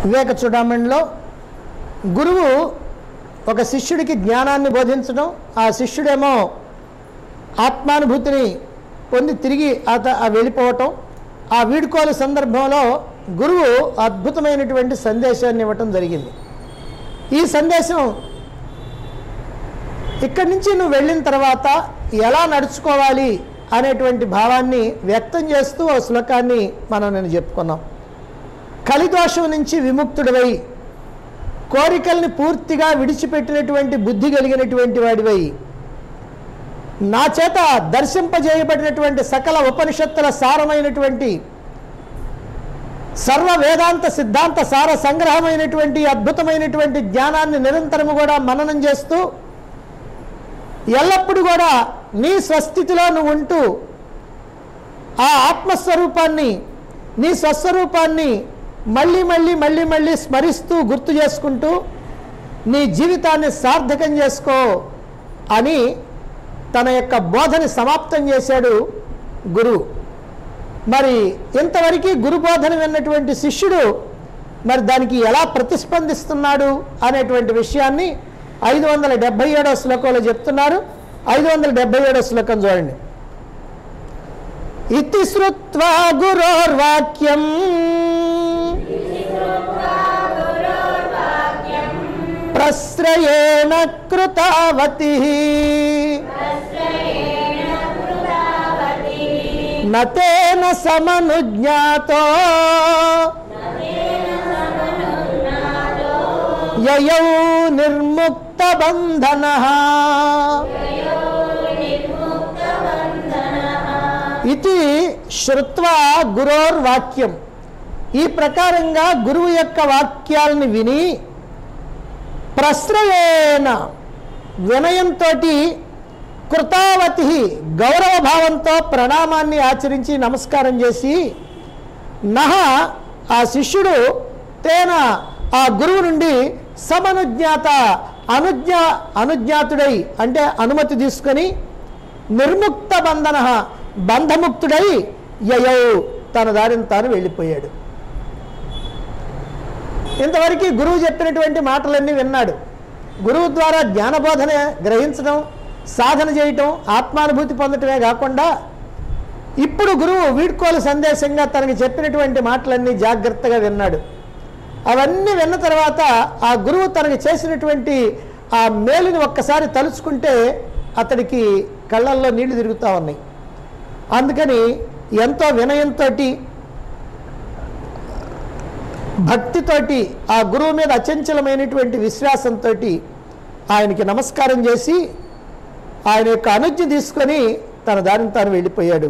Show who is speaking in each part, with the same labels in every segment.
Speaker 1: వివేక చూడమణిలో గురువు ఒక శిష్యుడికి జ్ఞానాన్ని బోధించడం ఆ శిష్యుడేమో ఆత్మానుభూతిని పొంది తిరిగి అత ఆ వెళ్ళిపోవటం ఆ వీడుకోలు సందర్భంలో గురువు అద్భుతమైనటువంటి సందేశాన్ని ఇవ్వటం జరిగింది ఈ సందేశం ఇక్కడి నుంచి నువ్వు వెళ్ళిన తర్వాత ఎలా నడుచుకోవాలి అనేటువంటి భావాన్ని వ్యక్తం చేస్తూ ఓ శ్లోకాన్ని మనం నేను చెప్పుకున్నాం కలిదోషం నుంచి విముక్తుడివై కోరికల్ని పూర్తిగా విడిచిపెట్టినటువంటి బుద్ధి కలిగినటువంటి వాడివై నా చేత దర్శింపజేయబడినటువంటి సకల ఉపనిషత్తుల సారమైనటువంటి సర్వ వేదాంత సిద్ధాంత సార సంగ్రహమైనటువంటి అద్భుతమైనటువంటి జ్ఞానాన్ని నిరంతరము కూడా మననం చేస్తూ ఎల్లప్పుడూ కూడా నీ స్వస్థితిలో నువ్వు ఉంటూ ఆ ఆత్మస్వరూపాన్ని నీ స్వస్వరూపాన్ని మళ్ళీ మళ్ళీ మళ్ళీ మళ్ళీ స్మరిస్తూ గుర్తు చేసుకుంటూ నీ జీవితాన్ని సార్థకం చేసుకో అని తన యొక్క బోధని సమాప్తం చేశాడు గురువు మరి ఇంతవరకు గురు బోధన విన్నటువంటి శిష్యుడు మరి దానికి ఎలా ప్రతిస్పందిస్తున్నాడు అనేటువంటి విషయాన్ని ఐదు వందల డెబ్బై ఏడో శ్లోకంలో చెప్తున్నారు ఐదు వందల డెబ్బై ఏడో శ్లోకం చూడండి ఇతి శ్రుత్వా గురోర్వాక్యం ప్రశ్రయేణ కృతావతి నతేన సమనుజ్ఞాతో యయౌ నిర్ముక్త బంధన ఇది శ్రుత్వా గురోర్వాక్యం ఈ ప్రకారంగా గురువు యొక్క వాక్యాలను విని ప్రశ్రయేణ వినయంతో కృతావతి గౌరవ భావంతో ప్రణామాన్ని ఆచరించి నమస్కారం చేసి నహ ఆ శిష్యుడు తేన ఆ గురువు నుండి సమనుజ్ఞాత అనుజ్ఞా అనుజ్ఞాతుడై అంటే అనుమతి తీసుకొని నిర్ముక్త బంధన బంధముక్తుడై యయౌ తన దారిని తాను వెళ్ళిపోయాడు ఇంతవరకు గురువు చెప్పినటువంటి మాటలన్నీ విన్నాడు గురువు ద్వారా జ్ఞానబోధన గ్రహించడం సాధన చేయటం ఆత్మానుభూతి పొందటమే కాకుండా ఇప్పుడు గురువు వీడ్కోలు సందేశంగా తనకి చెప్పినటువంటి మాటలన్నీ జాగ్రత్తగా విన్నాడు అవన్నీ విన్న తర్వాత ఆ గురువు తనకి చేసినటువంటి ఆ మేలుని ఒక్కసారి తలుచుకుంటే అతడికి కళ్ళల్లో నీళ్లు తిరుగుతూ ఉన్నాయి అందుకని ఎంతో వినయంతో భక్తితోటి ఆ గురువు మీద అచంచలమైనటువంటి విశ్వాసంతో ఆయనకి నమస్కారం చేసి ఆయన యొక్క అనుజ్ఞ తీసుకొని తన దారిని తాను వెళ్ళిపోయాడు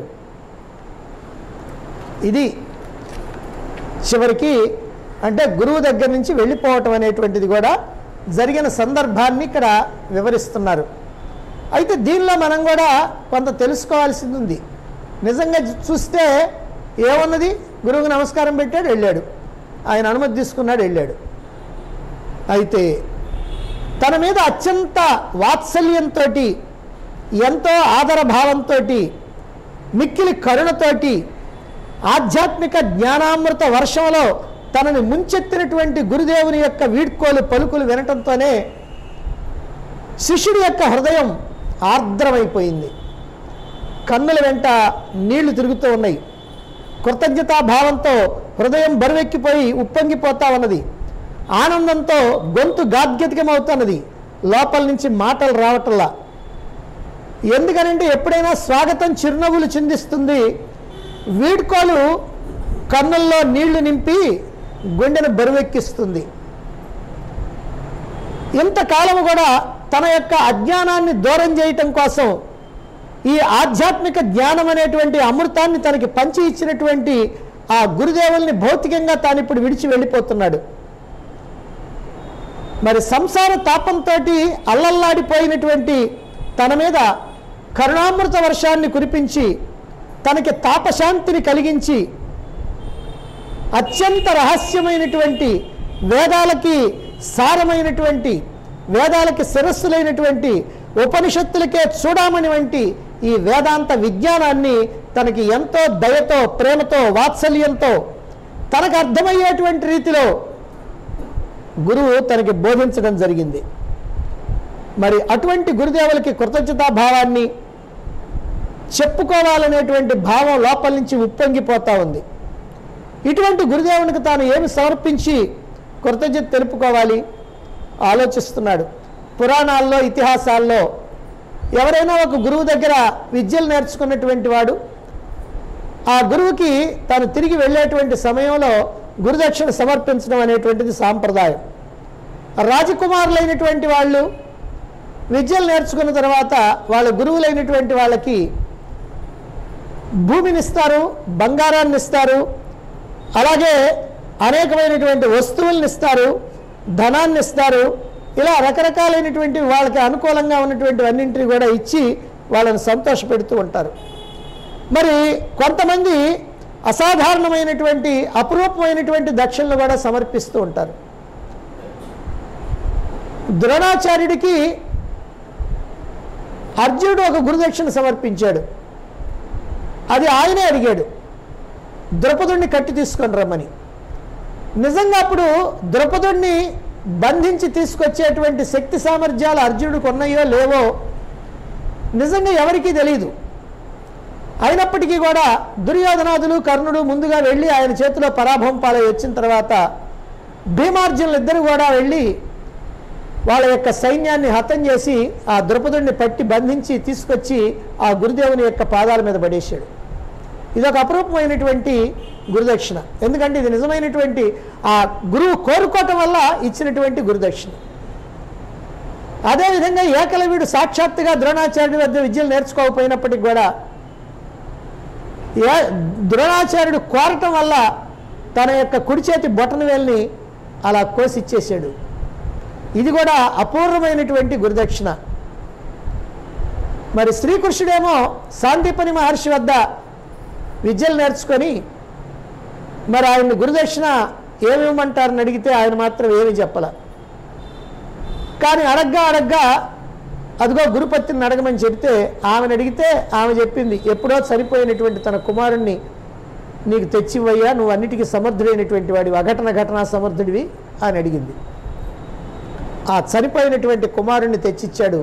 Speaker 1: ఇది చివరికి అంటే గురువు దగ్గర నుంచి వెళ్ళిపోవటం అనేటువంటిది కూడా జరిగిన సందర్భాన్ని ఇక్కడ వివరిస్తున్నారు అయితే దీనిలో మనం కూడా కొంత తెలుసుకోవాల్సింది ఉంది నిజంగా చూస్తే ఏమున్నది గురువుకు నమస్కారం పెట్టాడు వెళ్ళాడు ఆయన అనుమతి తీసుకున్నాడు వెళ్ళాడు అయితే తన మీద అత్యంత వాత్సల్యంతో ఎంతో ఆదరభావంతో మిక్కిలి కరుణతోటి ఆధ్యాత్మిక జ్ఞానామృత వర్షంలో తనని ముంచెత్తినటువంటి గురుదేవుని యొక్క వీడ్కోలు పలుకులు వినటంతోనే శిష్యుడి యొక్క హృదయం ఆర్ద్రమైపోయింది కన్నుల వెంట నీళ్లు తిరుగుతూ ఉన్నాయి కృతజ్ఞతాభావంతో హృదయం బరువెక్కిపోయి ఉప్పొంగిపోతా ఉన్నది ఆనందంతో గొంతు గాద్గతికమవుతున్నది లోపల నుంచి మాటలు రావటంలా ఎందుకనంటే ఎప్పుడైనా స్వాగతం చిరునవ్వులు చిందిస్తుంది వీడ్కోలు కన్నుల్లో నీళ్లు నింపి గుండెను బరువెక్కిస్తుంది ఇంతకాలము కూడా తన యొక్క అజ్ఞానాన్ని దూరం చేయటం కోసం ఈ ఆధ్యాత్మిక జ్ఞానం అనేటువంటి అమృతాన్ని తనకి పంచి ఇచ్చినటువంటి ఆ గురుదేవుల్ని భౌతికంగా తాను ఇప్పుడు విడిచి వెళ్ళిపోతున్నాడు మరి సంసార తాపంతో అల్లల్లాడిపోయినటువంటి తన మీద కరుణామృత వర్షాన్ని కురిపించి తనకి తాపశాంతిని కలిగించి అత్యంత రహస్యమైనటువంటి వేదాలకి సారమైనటువంటి వేదాలకి శిరస్సులైనటువంటి ఉపనిషత్తులకే చూడమని వంటి ఈ వేదాంత విజ్ఞానాన్ని తనకి ఎంతో దయతో ప్రేమతో వాత్సల్యంతో తనకు అర్థమయ్యేటువంటి రీతిలో గురువు తనకి బోధించడం జరిగింది మరి అటువంటి గురుదేవులకి కృతజ్ఞతాభావాన్ని చెప్పుకోవాలనేటువంటి భావం లోపల నుంచి ఉప్పొంగిపోతా ఉంది ఇటువంటి గురుదేవునికి తాను ఏమి సమర్పించి కృతజ్ఞత తెలుపుకోవాలి ఆలోచిస్తున్నాడు పురాణాల్లో ఇతిహాసాల్లో ఎవరైనా ఒక గురువు దగ్గర విద్యలు నేర్చుకున్నటువంటి వాడు ఆ గురువుకి తాను తిరిగి వెళ్ళేటువంటి సమయంలో గురుదక్షిణ సమర్పించడం అనేటువంటిది సాంప్రదాయం రాజకుమారులైనటువంటి వాళ్ళు విద్యలు నేర్చుకున్న తర్వాత వాళ్ళ గురువులైనటువంటి వాళ్ళకి భూమిని ఇస్తారు బంగారాన్ని ఇస్తారు అలాగే అనేకమైనటువంటి వస్తువులను ఇస్తారు ధనాన్ని ఇస్తారు ఇలా రకరకాలైనటువంటి వాళ్ళకి అనుకూలంగా ఉన్నటువంటి అన్నింటినీ కూడా ఇచ్చి వాళ్ళని సంతోషపెడుతూ ఉంటారు మరి కొంతమంది అసాధారణమైనటువంటి అపురూపమైనటువంటి దక్షిణలు కూడా సమర్పిస్తూ ఉంటారు ద్రోణాచార్యుడికి అర్జునుడు ఒక గురుదక్షిణ సమర్పించాడు అది ఆయనే అడిగాడు ద్రౌపదుడిని కట్టి తీసుకొని రమ్మని నిజంగా అప్పుడు ద్రౌపదుడిని బంధించి తీసుకొచ్చేటువంటి శక్తి సామర్థ్యాలు అర్జునుడికి ఉన్నాయో లేవో నిజంగా ఎవరికీ తెలియదు అయినప్పటికీ కూడా దుర్యోధనాదులు కర్ణుడు ముందుగా వెళ్ళి ఆయన చేతిలో పరాభవం పాలై వచ్చిన తర్వాత భీమార్జునులు ఇద్దరు కూడా వెళ్ళి వాళ్ళ యొక్క సైన్యాన్ని హతం చేసి ఆ ద్రౌపదుడిని పట్టి బంధించి తీసుకొచ్చి ఆ గురుదేవుని యొక్క పాదాల మీద పడేశాడు ఇదొక అపరూపమైనటువంటి గురుదక్షిణ ఎందుకంటే ఇది నిజమైనటువంటి ఆ గురువు కోరుకోవటం వల్ల ఇచ్చినటువంటి గురుదక్షిణ అదేవిధంగా ఏకలవ్యుడు సాక్షాత్తుగా ద్రోణాచార్యుడి వద్ద విద్యలు నేర్చుకోకపోయినప్పటికి కూడా ఏ ద్రోణాచార్యుడు కోరటం వల్ల తన యొక్క కుడి చేతి బొటన వేల్ని అలా కోసి ఇచ్చేసాడు ఇది కూడా అపూర్వమైనటువంటి గురుదక్షిణ మరి శ్రీకృష్ణుడేమో శాంతిపని మహర్షి వద్ద విద్యలు నేర్చుకొని మరి ఆయన్ని గురుదక్షిణ ఏమివ్వమంటారని అడిగితే ఆయన మాత్రం ఏమి చెప్పల కానీ అడగ్గా అడగ్గా అదిగో గురుపత్తిని అడగమని చెప్తే ఆమెను అడిగితే ఆమె చెప్పింది ఎప్పుడో చనిపోయినటువంటి తన కుమారుణ్ణి నీకు తెచ్చివయ్యా నువ్వు అన్నిటికీ సమర్థుడైనటువంటి వాడివి అఘటన ఘటనా సమర్థుడివి అని అడిగింది ఆ చనిపోయినటువంటి కుమారుణ్ణి తెచ్చిచ్చాడు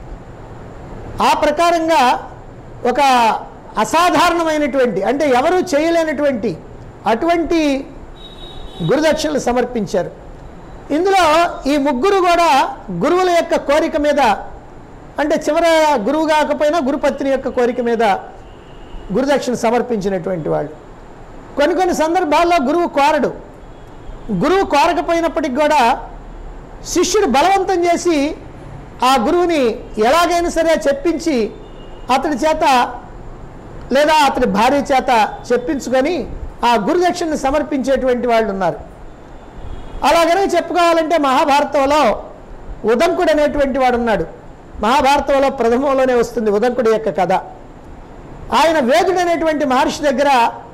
Speaker 1: ఆ ప్రకారంగా ఒక అసాధారణమైనటువంటి అంటే ఎవరూ చేయలేనటువంటి అటువంటి గురుదక్షిణలు సమర్పించారు ఇందులో ఈ ముగ్గురు కూడా గురువుల యొక్క కోరిక మీద అంటే చివర గురువు కాకపోయినా గురుపత్ని యొక్క కోరిక మీద గురుదక్షిణ సమర్పించినటువంటి వాళ్ళు కొన్ని కొన్ని సందర్భాల్లో గురువు కోరడు గురువు కోరకపోయినప్పటికి కూడా శిష్యుడు బలవంతం చేసి ఆ గురువుని ఎలాగైనా సరే చెప్పించి అతడి చేత లేదా అతడి భార్య చేత చెప్పించుకొని ఆ గురుదక్షిణని సమర్పించేటువంటి వాళ్ళు ఉన్నారు అలాగనే చెప్పుకోవాలంటే మహాభారతంలో ఉదంకుడు అనేటువంటి వాడు ఉన్నాడు మహాభారతంలో ప్రథమంలోనే వస్తుంది ఉదంకుడి యొక్క కథ ఆయన వేదుడు అనేటువంటి మహర్షి దగ్గర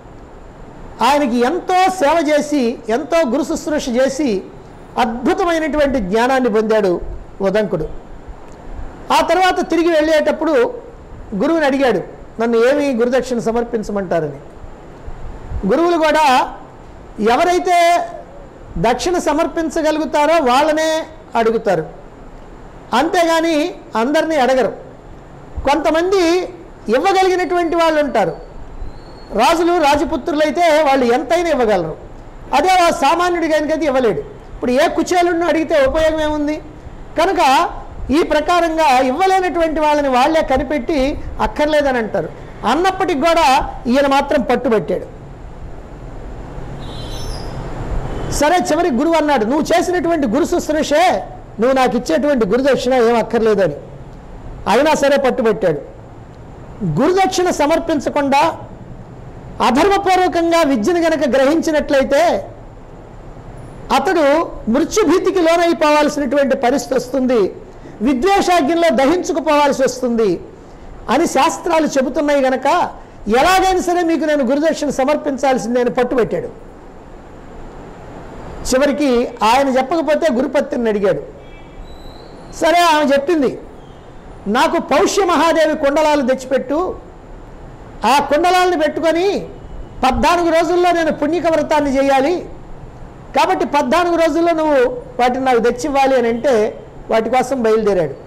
Speaker 1: ఆయనకి ఎంతో సేవ చేసి ఎంతో గురు శుశ్రూష చేసి అద్భుతమైనటువంటి జ్ఞానాన్ని పొందాడు ఉదంకుడు ఆ తర్వాత తిరిగి వెళ్ళేటప్పుడు గురువుని అడిగాడు నన్ను ఏమి గురుదక్షిణ సమర్పించమంటారని గురువులు కూడా ఎవరైతే దక్షిణ సమర్పించగలుగుతారో వాళ్ళనే అడుగుతారు అంతేగాని అందరినీ అడగరు కొంతమంది ఇవ్వగలిగినటువంటి వాళ్ళు ఉంటారు రాజులు రాజపుత్రులైతే వాళ్ళు ఎంతైనా ఇవ్వగలరు అదే ఆ సామాన్యుడి కనుకైతే ఇవ్వలేడు ఇప్పుడు ఏ కుచేలుడిని అడిగితే ఉపయోగం ఏముంది కనుక ఈ ప్రకారంగా ఇవ్వలేనటువంటి వాళ్ళని వాళ్ళే కనిపెట్టి అక్కర్లేదని అంటారు అన్నప్పటికి కూడా ఈయన మాత్రం పట్టుబట్టాడు సరే చివరి గురువు అన్నాడు నువ్వు చేసినటువంటి గురు శుశ్రూషే నువ్వు నాకు ఇచ్చేటువంటి గురుదక్షిణ ఏం అక్కర్లేదని అయినా సరే పట్టుబట్టాడు గురుదక్షిణ సమర్పించకుండా అధర్మపూర్వకంగా విద్యను గనక గ్రహించినట్లయితే అతడు మృత్యుభీతికి లోనైపోవాల్సినటువంటి పరిస్థితి వస్తుంది విద్వేషాగ్యంలో దహించుకుపోవాల్సి వస్తుంది అని శాస్త్రాలు చెబుతున్నాయి గనక ఎలాగైనా సరే మీకు నేను గురుదక్షిణ సమర్పించాల్సిందే అని పట్టుబట్టాడు చివరికి ఆయన చెప్పకపోతే గురుపత్తిని అడిగాడు సరే ఆమె చెప్పింది నాకు పౌష్య మహాదేవి కుండలాలు తెచ్చిపెట్టు ఆ కుండలాలను పెట్టుకొని పద్నాలుగు రోజుల్లో నేను పుణ్యక వ్రతాన్ని చేయాలి కాబట్టి పద్నాలుగు రోజుల్లో నువ్వు వాటిని నాకు తెచ్చివ్వాలి అని అంటే వాటి కోసం బయలుదేరాడు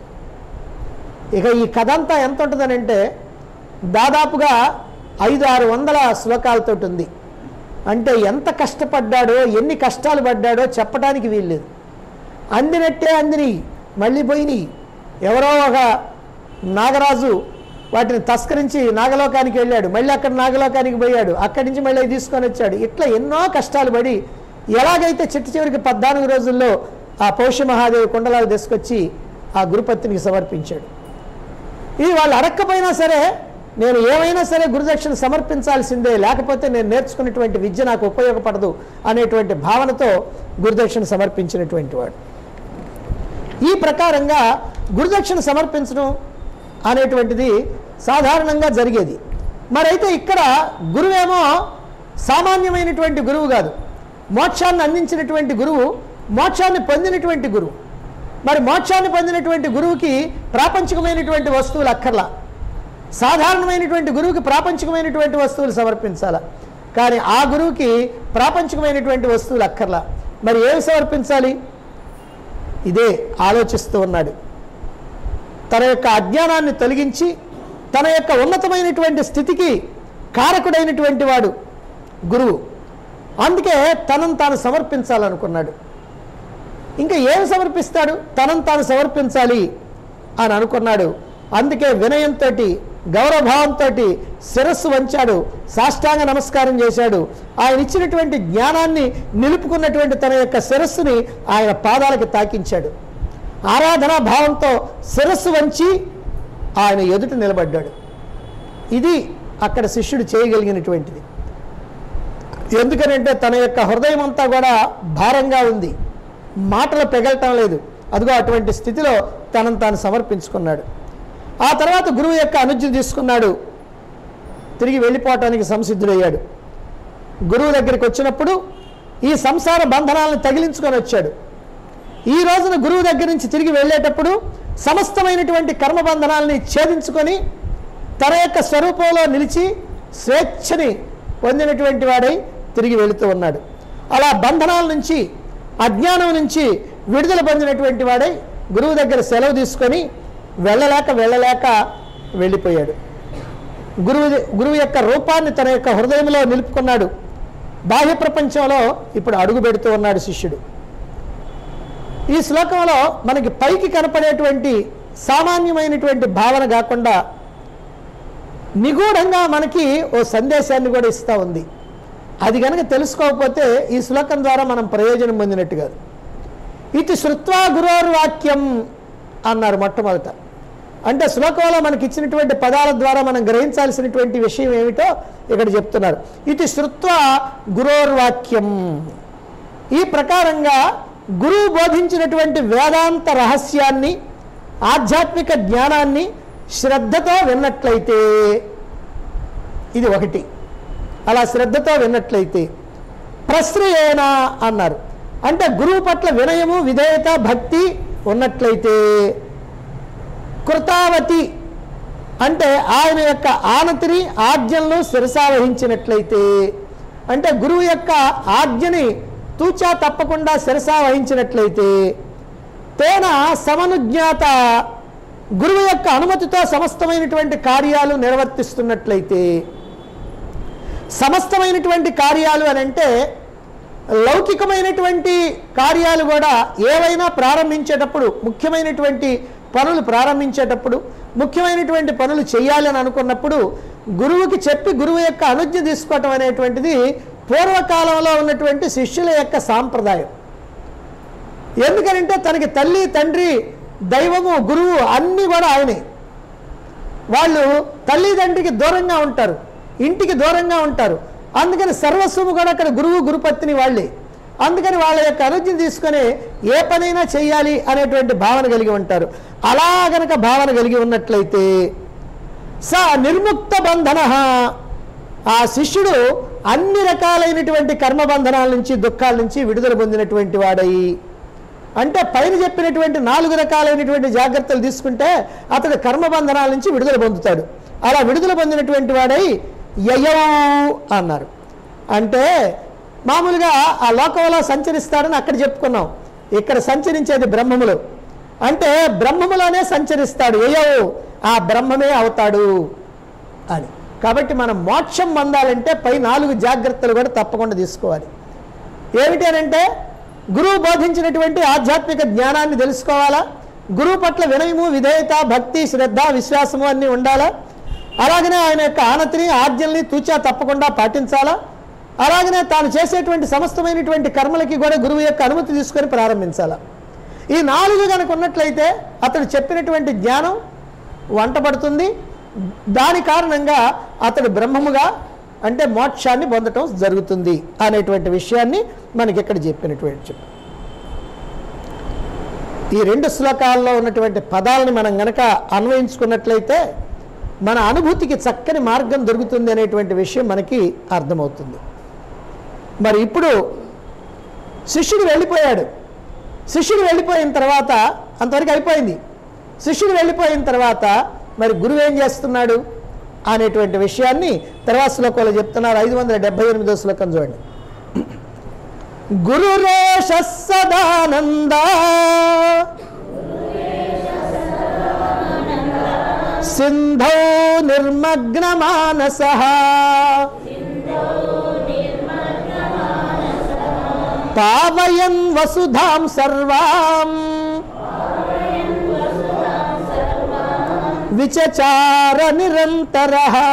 Speaker 1: ఇక ఈ కథ అంతా ఎంత ఉంటుందని అంటే దాదాపుగా ఐదు ఆరు వందల శ్లోకాలతో ఉంది అంటే ఎంత కష్టపడ్డాడో ఎన్ని కష్టాలు పడ్డాడో చెప్పడానికి వీల్లేదు అందినట్టే అందిని మళ్ళీ పోయినాయి ఎవరో ఒక నాగరాజు వాటిని తస్కరించి నాగలోకానికి వెళ్ళాడు మళ్ళీ అక్కడ నాగలోకానికి పోయాడు అక్కడి నుంచి మళ్ళీ తీసుకొని వచ్చాడు ఇట్లా ఎన్నో కష్టాలు పడి ఎలాగైతే చిట్ట చివరికి పద్నాలుగు రోజుల్లో ఆ పౌష మహాదేవి కుండలాలు తీసుకొచ్చి ఆ గురుపత్నికి సమర్పించాడు ఇది వాళ్ళు అడక్కపోయినా సరే నేను ఏమైనా సరే గురుదక్షిణ సమర్పించాల్సిందే లేకపోతే నేను నేర్చుకున్నటువంటి విద్య నాకు ఉపయోగపడదు అనేటువంటి భావనతో గురుదక్షిణ సమర్పించినటువంటి వాడు ఈ ప్రకారంగా గురుదక్షిణ సమర్పించడం అనేటువంటిది సాధారణంగా జరిగేది మరైతే ఇక్కడ గురువేమో సామాన్యమైనటువంటి గురువు కాదు మోక్షాన్ని అందించినటువంటి గురువు మోక్షాన్ని పొందినటువంటి గురువు మరి మోక్షాన్ని పొందినటువంటి గురువుకి ప్రాపంచికమైనటువంటి వస్తువులు అక్కర్లా సాధారణమైనటువంటి గురువుకి ప్రాపంచికమైనటువంటి వస్తువులు సమర్పించాలా కానీ ఆ గురువుకి ప్రాపంచికమైనటువంటి వస్తువులు అక్కర్లా మరి ఏమి సమర్పించాలి ఇదే ఆలోచిస్తూ ఉన్నాడు తన యొక్క అజ్ఞానాన్ని తొలగించి తన యొక్క ఉన్నతమైనటువంటి స్థితికి కారకుడైనటువంటి వాడు గురువు అందుకే తనను తాను సమర్పించాలనుకున్నాడు ఇంకా ఏమి సమర్పిస్తాడు తనను తాను సమర్పించాలి అని అనుకున్నాడు అందుకే వినయంతో గౌరవభావంతో శిరస్సు వంచాడు సాష్టాంగ నమస్కారం చేశాడు ఆయన ఇచ్చినటువంటి జ్ఞానాన్ని నిలుపుకున్నటువంటి తన యొక్క శిరస్సుని ఆయన పాదాలకు తాకించాడు ఆరాధనా భావంతో శిరస్సు వంచి ఆయన ఎదుట నిలబడ్డాడు ఇది అక్కడ శిష్యుడు చేయగలిగినటువంటిది ఎందుకనంటే తన యొక్క హృదయం అంతా కూడా భారంగా ఉంది మాటలు పెగలటం లేదు అదిగో అటువంటి స్థితిలో తనను తాను సమర్పించుకున్నాడు ఆ తర్వాత గురువు యొక్క అనుజ్ఞ తీసుకున్నాడు తిరిగి వెళ్ళిపోవటానికి సంసిద్ధుడయ్యాడు గురువు దగ్గరికి వచ్చినప్పుడు ఈ సంసార బంధనాలను తగిలించుకొని వచ్చాడు ఈ రోజున గురువు దగ్గర నుంచి తిరిగి వెళ్ళేటప్పుడు సమస్తమైనటువంటి కర్మబంధనాలని ఛేదించుకొని తన యొక్క స్వరూపంలో నిలిచి స్వేచ్ఛని పొందినటువంటి వాడై తిరిగి వెళుతూ ఉన్నాడు అలా బంధనాల నుంచి అజ్ఞానం నుంచి విడుదల పొందినటువంటి వాడై గురువు దగ్గర సెలవు తీసుకొని వెళ్ళలేక వెళ్ళలేక వెళ్ళిపోయాడు గురువు గురువు యొక్క రూపాన్ని తన యొక్క హృదయంలో నిలుపుకున్నాడు బాహ్య ప్రపంచంలో ఇప్పుడు అడుగు పెడుతూ ఉన్నాడు శిష్యుడు ఈ శ్లోకంలో మనకి పైకి కనపడేటువంటి సామాన్యమైనటువంటి భావన కాకుండా నిగూఢంగా మనకి ఓ సందేశాన్ని కూడా ఇస్తూ ఉంది అది కనుక తెలుసుకోకపోతే ఈ శ్లోకం ద్వారా మనం ప్రయోజనం పొందినట్టు కాదు ఇది శృత్వా గురోర్వాక్యం అన్నారు మొట్టమొదట అంటే శ్లోకంలో మనకి ఇచ్చినటువంటి పదాల ద్వారా మనం గ్రహించాల్సినటువంటి విషయం ఏమిటో ఇక్కడ చెప్తున్నారు ఇది శృత్వ గురోర్వాక్యం ఈ ప్రకారంగా గురువు బోధించినటువంటి వేదాంత రహస్యాన్ని ఆధ్యాత్మిక జ్ఞానాన్ని శ్రద్ధతో విన్నట్లయితే ఇది ఒకటి అలా శ్రద్ధతో విన్నట్లయితే ప్రశ్రయేణ అన్నారు అంటే గురువు పట్ల వినయము విధేయత భక్తి ఉన్నట్లయితే కృతావతి అంటే ఆయన యొక్క ఆనతిని ఆజ్ఞలను శిరసావహించినట్లయితే అంటే గురువు యొక్క ఆజ్ఞని తూచా తప్పకుండా శిరసావహించినట్లయితే తేన సమనుజ్ఞాత గురువు యొక్క అనుమతితో సమస్తమైనటువంటి కార్యాలు నిర్వర్తిస్తున్నట్లయితే సమస్తమైనటువంటి కార్యాలు అని అంటే లౌకికమైనటువంటి కార్యాలు కూడా ఏవైనా ప్రారంభించేటప్పుడు ముఖ్యమైనటువంటి పనులు ప్రారంభించేటప్పుడు ముఖ్యమైనటువంటి పనులు చేయాలని అనుకున్నప్పుడు గురువుకి చెప్పి గురువు యొక్క అనుజ్ఞ తీసుకోవటం అనేటువంటిది పూర్వకాలంలో ఉన్నటువంటి శిష్యుల యొక్క సాంప్రదాయం ఎందుకనంటే తనకి తల్లి తండ్రి దైవము గురువు అన్నీ కూడా ఆయనే వాళ్ళు తల్లిదండ్రికి దూరంగా ఉంటారు ఇంటికి దూరంగా ఉంటారు అందుకని సర్వస్వము కూడా అక్కడ గురువు గురుపత్ని వాళ్ళే అందుకని వాళ్ళ యొక్క అనుజ్ఞ తీసుకొని ఏ పనైనా చేయాలి అనేటువంటి భావన కలిగి ఉంటారు అలా గనక భావన కలిగి ఉన్నట్లయితే స నిర్ముక్త బంధన ఆ శిష్యుడు అన్ని రకాలైనటువంటి కర్మబంధనాల నుంచి దుఃఖాల నుంచి విడుదల పొందినటువంటి వాడై అంటే పైన చెప్పినటువంటి నాలుగు రకాలైనటువంటి జాగ్రత్తలు తీసుకుంటే అతడు కర్మబంధనాల నుంచి విడుదల పొందుతాడు అలా విడుదల పొందినటువంటి వాడై యయౌ అన్నారు అంటే మామూలుగా ఆ లోకంలో సంచరిస్తాడని అక్కడ చెప్పుకున్నాం ఇక్కడ సంచరించేది బ్రహ్మములు అంటే బ్రహ్మములోనే సంచరిస్తాడు ఏయో ఆ బ్రహ్మమే అవుతాడు అని కాబట్టి మనం మోక్షం పొందాలంటే పై నాలుగు జాగ్రత్తలు కూడా తప్పకుండా తీసుకోవాలి ఏమిటి అని అంటే గురువు బోధించినటువంటి ఆధ్యాత్మిక జ్ఞానాన్ని తెలుసుకోవాలా గురువు పట్ల వినయము విధేయత భక్తి శ్రద్ధ విశ్వాసము అన్నీ ఉండాలా అలాగనే ఆయన యొక్క ఆనతిని ఆజ్ఞల్ని తూచా తప్పకుండా పాటించాలా అలాగనే తాను చేసేటువంటి సమస్తమైనటువంటి కర్మలకి కూడా గురువు యొక్క అనుమతి తీసుకొని ప్రారంభించాలా ఈ నాలుగు కనుక ఉన్నట్లయితే అతడు చెప్పినటువంటి జ్ఞానం వంటపడుతుంది దాని కారణంగా అతడు బ్రహ్మముగా అంటే మోక్షాన్ని పొందటం జరుగుతుంది అనేటువంటి విషయాన్ని మనకి ఇక్కడ చెప్పినటువంటి చెప్పు ఈ రెండు శ్లోకాల్లో ఉన్నటువంటి పదాలని మనం గనక అన్వయించుకున్నట్లయితే మన అనుభూతికి చక్కని మార్గం దొరుకుతుంది అనేటువంటి విషయం మనకి అర్థమవుతుంది మరి ఇప్పుడు శిష్యుడు వెళ్ళిపోయాడు శిష్యుడు వెళ్ళిపోయిన తర్వాత అంతవరకు అయిపోయింది శిష్యుడు వెళ్ళిపోయిన తర్వాత మరి గురువు ఏం చేస్తున్నాడు అనేటువంటి విషయాన్ని తర్వాత శ్లోకంలో చెప్తున్నారు ఐదు వందల డెబ్బై ఎనిమిదో శ్లోకం చూడండి గురురేష సదానంద సింధౌ నిర్మగ్నమానస పావయన్ వసుధాం సర్వాం విచచార నిరంతర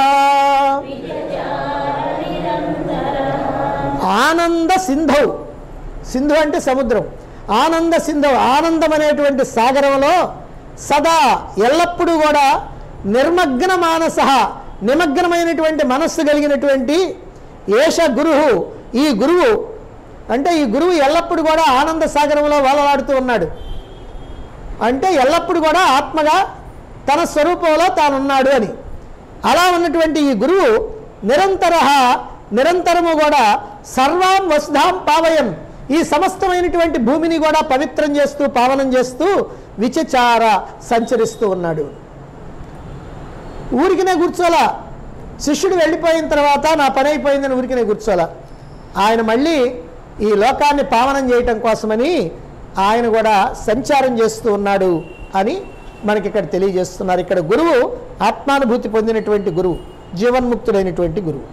Speaker 1: ఆనంద సింధౌ సింధు అంటే సముద్రం ఆనంద సింధు ఆనందం అనేటువంటి సాగరంలో సదా ఎల్లప్పుడూ కూడా నిర్మగ్న మానస నిమగ్నమైనటువంటి మనస్సు కలిగినటువంటి ఏష గురువు ఈ గురువు అంటే ఈ గురువు ఎల్లప్పుడూ కూడా ఆనంద సాగరంలో వలలాడుతూ ఉన్నాడు అంటే ఎల్లప్పుడూ కూడా ఆత్మగా తన స్వరూపంలో తానున్నాడు అని అలా ఉన్నటువంటి ఈ గురువు నిరంతర నిరంతరము కూడా సర్వాం వసుధాం పావయం ఈ సమస్తమైనటువంటి భూమిని కూడా పవిత్రం చేస్తూ పావనం చేస్తూ విచచార సంచరిస్తూ ఉన్నాడు ఊరికినే కూర్చోలా శిష్యుడు వెళ్ళిపోయిన తర్వాత నా పని అయిపోయిందని ఊరికినే కూర్చోలా ఆయన మళ్ళీ ఈ లోకాన్ని పావనం చేయటం కోసమని ఆయన కూడా సంచారం చేస్తూ ఉన్నాడు అని మనకి ఇక్కడ తెలియజేస్తున్నారు ఇక్కడ గురువు ఆత్మానుభూతి పొందినటువంటి గురువు జీవన్ముక్తుడైనటువంటి గురువు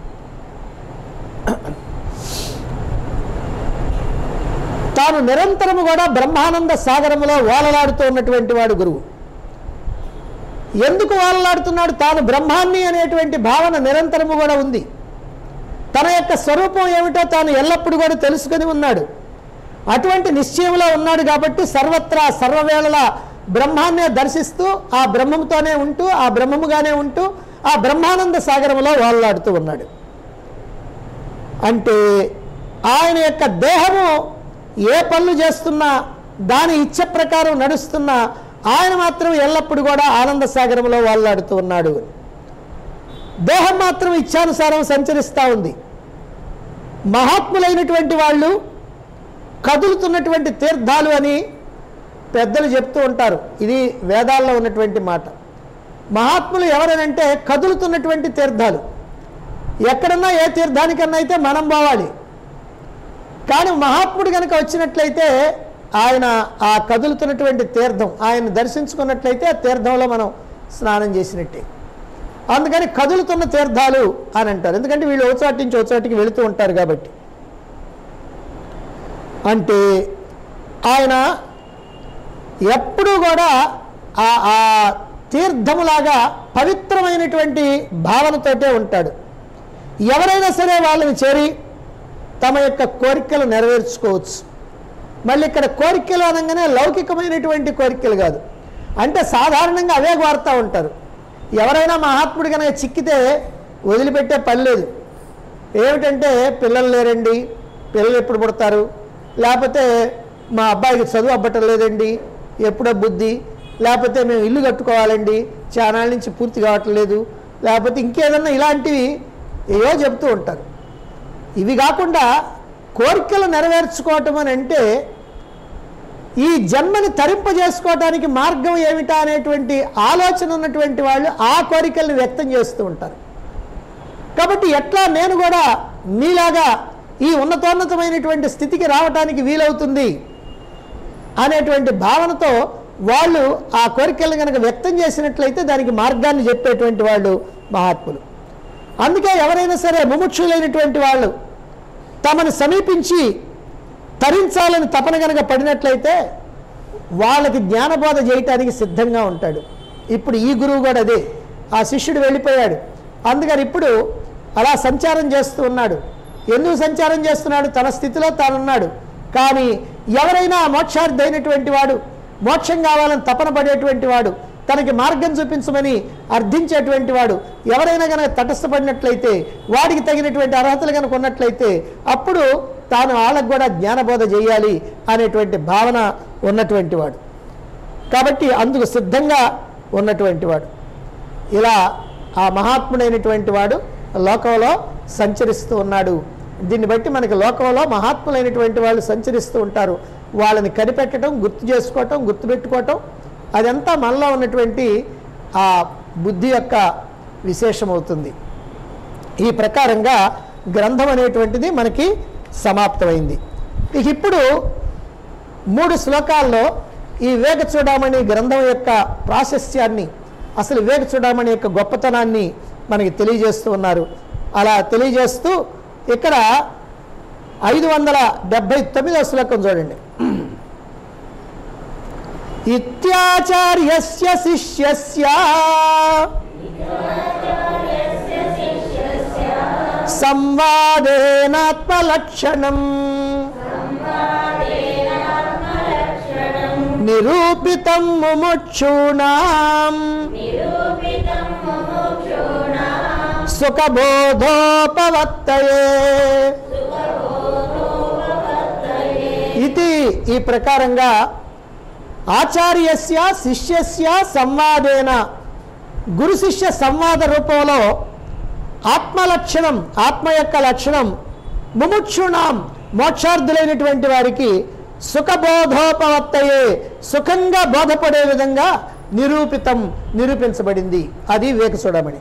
Speaker 1: తాను నిరంతరము కూడా బ్రహ్మానంద సాగరములో ఓలలాడుతూ ఉన్నటువంటి వాడు గురువు ఎందుకు ఓలలాడుతున్నాడు తాను బ్రహ్మాన్ని అనేటువంటి భావన నిరంతరము కూడా ఉంది తన యొక్క స్వరూపం ఏమిటో తాను ఎల్లప్పుడూ కూడా తెలుసుకొని ఉన్నాడు అటువంటి నిశ్చయంలో ఉన్నాడు కాబట్టి సర్వత్రా సర్వవేళలా బ్రహ్మాన్నే దర్శిస్తూ ఆ బ్రహ్మముతోనే ఉంటూ ఆ బ్రహ్మముగానే ఉంటూ ఆ బ్రహ్మానంద సాగరంలో వాళ్ళాడుతూ ఉన్నాడు అంటే ఆయన యొక్క దేహము ఏ పనులు చేస్తున్నా దాని ఇచ్చ ప్రకారం నడుస్తున్నా ఆయన మాత్రం ఎల్లప్పుడూ కూడా ఆనంద సాగరంలో వాళ్ళాడుతూ ఉన్నాడు దేహం మాత్రం ఇచ్చానుసారం సంచరిస్తూ ఉంది మహాత్ములైనటువంటి వాళ్ళు కదులుతున్నటువంటి తీర్థాలు అని పెద్దలు చెప్తూ ఉంటారు ఇది వేదాల్లో ఉన్నటువంటి మాట మహాత్ములు ఎవరనంటే కదులుతున్నటువంటి తీర్థాలు ఎక్కడన్నా ఏ తీర్థానికన్నా అయితే మనం పోవాలి కానీ మహాత్ముడు కనుక వచ్చినట్లయితే ఆయన ఆ కదులుతున్నటువంటి తీర్థం ఆయన దర్శించుకున్నట్లయితే ఆ తీర్థంలో మనం స్నానం చేసినట్టే అందుకని కదులుతున్న తీర్థాలు అని అంటారు ఎందుకంటే వీళ్ళు ఓచోటి నుంచి ఓచోటికి వెళుతూ ఉంటారు కాబట్టి అంటే ఆయన ఎప్పుడూ కూడా ఆ ఆ తీర్థములాగా పవిత్రమైనటువంటి భావనతోటే ఉంటాడు ఎవరైనా సరే వాళ్ళని చేరి తమ యొక్క కోరికలు నెరవేర్చుకోవచ్చు మళ్ళీ ఇక్కడ కోరికలు అనగానే లౌకికమైనటువంటి కోరికలు కాదు అంటే సాధారణంగా అవే కోరుతూ ఉంటారు ఎవరైనా మహాత్ముడు కనుక చిక్కితే వదిలిపెట్టే పని లేదు ఏమిటంటే పిల్లలు లేరండి పిల్లలు ఎప్పుడు పుడతారు లేకపోతే మా అబ్బాయికి చదువు అవ్వటం లేదండి ఎప్పుడో బుద్ధి లేకపోతే మేము ఇల్లు కట్టుకోవాలండి చానాల నుంచి పూర్తి కావట్లేదు లేకపోతే ఇంకేదన్నా ఇలాంటివి ఏవో చెప్తూ ఉంటారు ఇవి కాకుండా కోరికలు నెరవేర్చుకోవటం అని అంటే ఈ జన్మని తరింపజేసుకోవటానికి మార్గం ఏమిటా అనేటువంటి ఆలోచన ఉన్నటువంటి వాళ్ళు ఆ కోరికల్ని వ్యక్తం చేస్తూ ఉంటారు కాబట్టి ఎట్లా నేను కూడా మీలాగా ఈ ఉన్నతోన్నతమైనటువంటి స్థితికి రావటానికి వీలవుతుంది అనేటువంటి భావనతో వాళ్ళు ఆ కోరికలను కనుక వ్యక్తం చేసినట్లయితే దానికి మార్గాన్ని చెప్పేటువంటి వాళ్ళు మహాత్ములు అందుకే ఎవరైనా సరే ముముక్షులైనటువంటి వాళ్ళు తమను సమీపించి తరించాలని తపన కనుక పడినట్లయితే వాళ్ళకి జ్ఞానబోధ చేయటానికి సిద్ధంగా ఉంటాడు ఇప్పుడు ఈ గురువు కూడా అదే ఆ శిష్యుడు వెళ్ళిపోయాడు అందుకని ఇప్పుడు అలా సంచారం చేస్తూ ఉన్నాడు ఎందుకు సంచారం చేస్తున్నాడు తన స్థితిలో తానున్నాడు కానీ ఎవరైనా మోక్షార్థి అయినటువంటి వాడు మోక్షం కావాలని తపన పడేటువంటి వాడు తనకి మార్గం చూపించమని అర్థించేటువంటి వాడు ఎవరైనా కనుక తటస్థపడినట్లయితే వాడికి తగినటువంటి అర్హతలు కనుక ఉన్నట్లయితే అప్పుడు తాను వాళ్ళకు కూడా జ్ఞానబోధ చేయాలి అనేటువంటి భావన ఉన్నటువంటి వాడు కాబట్టి అందుకు సిద్ధంగా ఉన్నటువంటి వాడు ఇలా ఆ మహాత్ముడైనటువంటి వాడు లోకంలో సంచరిస్తూ ఉన్నాడు దీన్ని బట్టి మనకి లోకంలో మహాత్ములైనటువంటి వాళ్ళు సంచరిస్తూ ఉంటారు వాళ్ళని కనిపెట్టడం గుర్తు చేసుకోవటం గుర్తుపెట్టుకోవటం అదంతా మనలో ఉన్నటువంటి ఆ బుద్ధి యొక్క విశేషమవుతుంది ఈ ప్రకారంగా గ్రంథం అనేటువంటిది మనకి సమాప్తమైంది ఇక ఇప్పుడు మూడు శ్లోకాల్లో ఈ వివేక చూడమణి గ్రంథం యొక్క ప్రాశస్యాన్ని అసలు వివేక చూడమణి యొక్క గొప్పతనాన్ని మనకి తెలియజేస్తూ ఉన్నారు అలా తెలియజేస్తూ ఇక్కడ ఐదు వందల డెబ్భై తొమ్మిదో శ్లోకం చూడండి ఇత్యాచార్యస్య శిష్యస్య సంవాదేనాత్మలక్షణం నిరూపితం ముముక్షూణాం సుఖబోధోపవత్తయే ఇది ఈ ప్రకారంగా ఆచార్యస్య శిష్యస్య సంవాదేన గురు శిష్య సంవాద రూపంలో ఆత్మలక్షణం ఆత్మ యొక్క లక్షణం ముముక్షుణాం మోక్షార్థులైనటువంటి వారికి సుఖబోధోపవత్తయే సుఖంగా బోధపడే విధంగా నిరూపితం నిరూపించబడింది అది వివేక చూడమని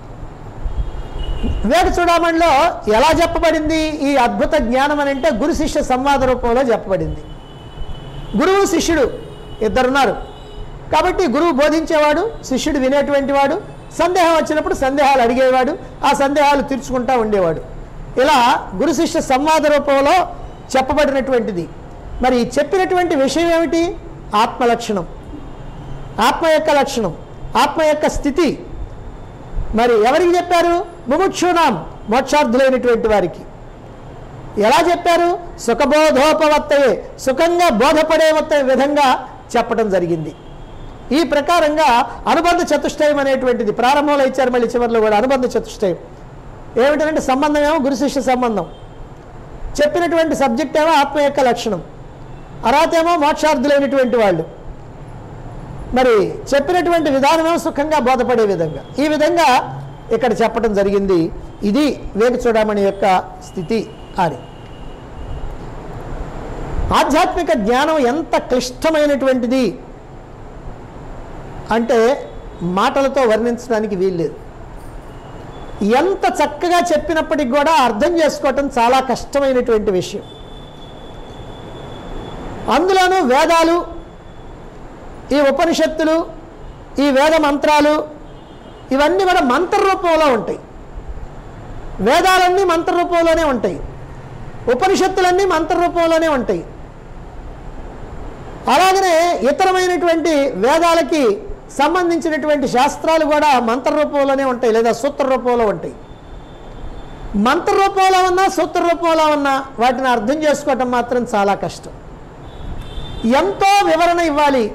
Speaker 1: వివేక చూడమణిలో ఎలా చెప్పబడింది ఈ అద్భుత జ్ఞానం అని అంటే గురు శిష్య సంవాద రూపంలో చెప్పబడింది గురువు శిష్యుడు ఇద్దరున్నారు కాబట్టి గురువు బోధించేవాడు శిష్యుడు వినేటువంటి వాడు సందేహం వచ్చినప్పుడు సందేహాలు అడిగేవాడు ఆ సందేహాలు తీర్చుకుంటా ఉండేవాడు ఇలా గురు శిష్య సంవాద రూపంలో చెప్పబడినటువంటిది మరి ఈ చెప్పినటువంటి విషయం ఏమిటి ఆత్మ లక్షణం ఆత్మ యొక్క లక్షణం ఆత్మ యొక్క స్థితి మరి ఎవరికి చెప్పారు ముముక్షునాం మోక్షార్థులైనటువంటి వారికి ఎలా చెప్పారు సుఖబోధోపవత్తయే సుఖంగా బోధపడే మొత్తం విధంగా చెప్పడం జరిగింది ఈ ప్రకారంగా అనుబంధ చతుష్టయం అనేటువంటిది ప్రారంభంలో ఇచ్చారు మళ్ళీ చివరిలో కూడా అనుబంధ చతుష్టయం ఏమిటంటే సంబంధం ఏమో గురు శిష్య సంబంధం చెప్పినటువంటి సబ్జెక్ట్ ఏమో ఆత్మ యొక్క లక్షణం అర్హత ఏమో మోక్షార్థులైనటువంటి వాళ్ళు మరి చెప్పినటువంటి విధానమేమో సుఖంగా బోధపడే విధంగా ఈ విధంగా ఇక్కడ చెప్పడం జరిగింది ఇది వేగ చూడమణి యొక్క స్థితి అని ఆధ్యాత్మిక జ్ఞానం ఎంత క్లిష్టమైనటువంటిది అంటే మాటలతో వర్ణించడానికి వీల్లేదు ఎంత చక్కగా చెప్పినప్పటికి కూడా అర్థం చేసుకోవటం చాలా కష్టమైనటువంటి విషయం అందులోనూ వేదాలు ఈ ఉపనిషత్తులు ఈ వేద మంత్రాలు ఇవన్నీ కూడా మంత్ర రూపంలో ఉంటాయి వేదాలన్నీ మంత్ర రూపంలోనే ఉంటాయి ఉపనిషత్తులన్నీ మంత్ర రూపంలోనే ఉంటాయి అలాగనే ఇతరమైనటువంటి వేదాలకి సంబంధించినటువంటి శాస్త్రాలు కూడా మంత్ర రూపంలోనే ఉంటాయి లేదా సూత్ర రూపంలో ఉంటాయి మంత్ర రూపంలో ఉన్నా సూత్ర రూపంలో ఉన్నా వాటిని అర్థం చేసుకోవటం మాత్రం చాలా కష్టం ఎంతో వివరణ ఇవ్వాలి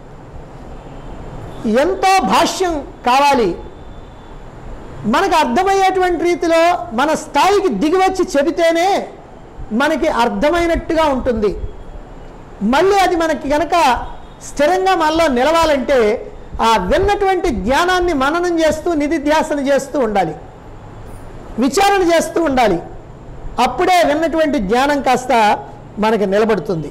Speaker 1: ఎంతో భాష్యం కావాలి మనకు అర్థమయ్యేటువంటి రీతిలో మన స్థాయికి దిగివచ్చి చెబితేనే మనకి అర్థమైనట్టుగా ఉంటుంది మళ్ళీ అది మనకి గనక స్థిరంగా మనలో నిలవాలంటే ఆ విన్నటువంటి జ్ఞానాన్ని మననం చేస్తూ నిధిధ్యాసన చేస్తూ ఉండాలి విచారణ చేస్తూ ఉండాలి అప్పుడే విన్నటువంటి జ్ఞానం కాస్త మనకి నిలబడుతుంది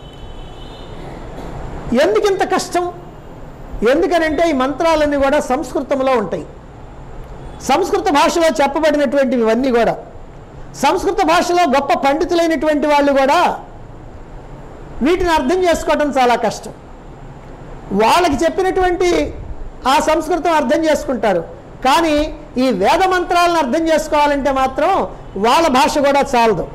Speaker 1: ఎందుకు ఇంత కష్టం ఎందుకనంటే ఈ మంత్రాలన్నీ కూడా సంస్కృతంలో ఉంటాయి సంస్కృత భాషలో చెప్పబడినటువంటివి ఇవన్నీ కూడా సంస్కృత భాషలో గొప్ప పండితులైనటువంటి వాళ్ళు కూడా వీటిని అర్థం చేసుకోవడం చాలా కష్టం వాళ్ళకి చెప్పినటువంటి ఆ సంస్కృతం అర్థం చేసుకుంటారు కానీ ఈ వేద మంత్రాలను అర్థం చేసుకోవాలంటే మాత్రం వాళ్ళ భాష కూడా చాలదు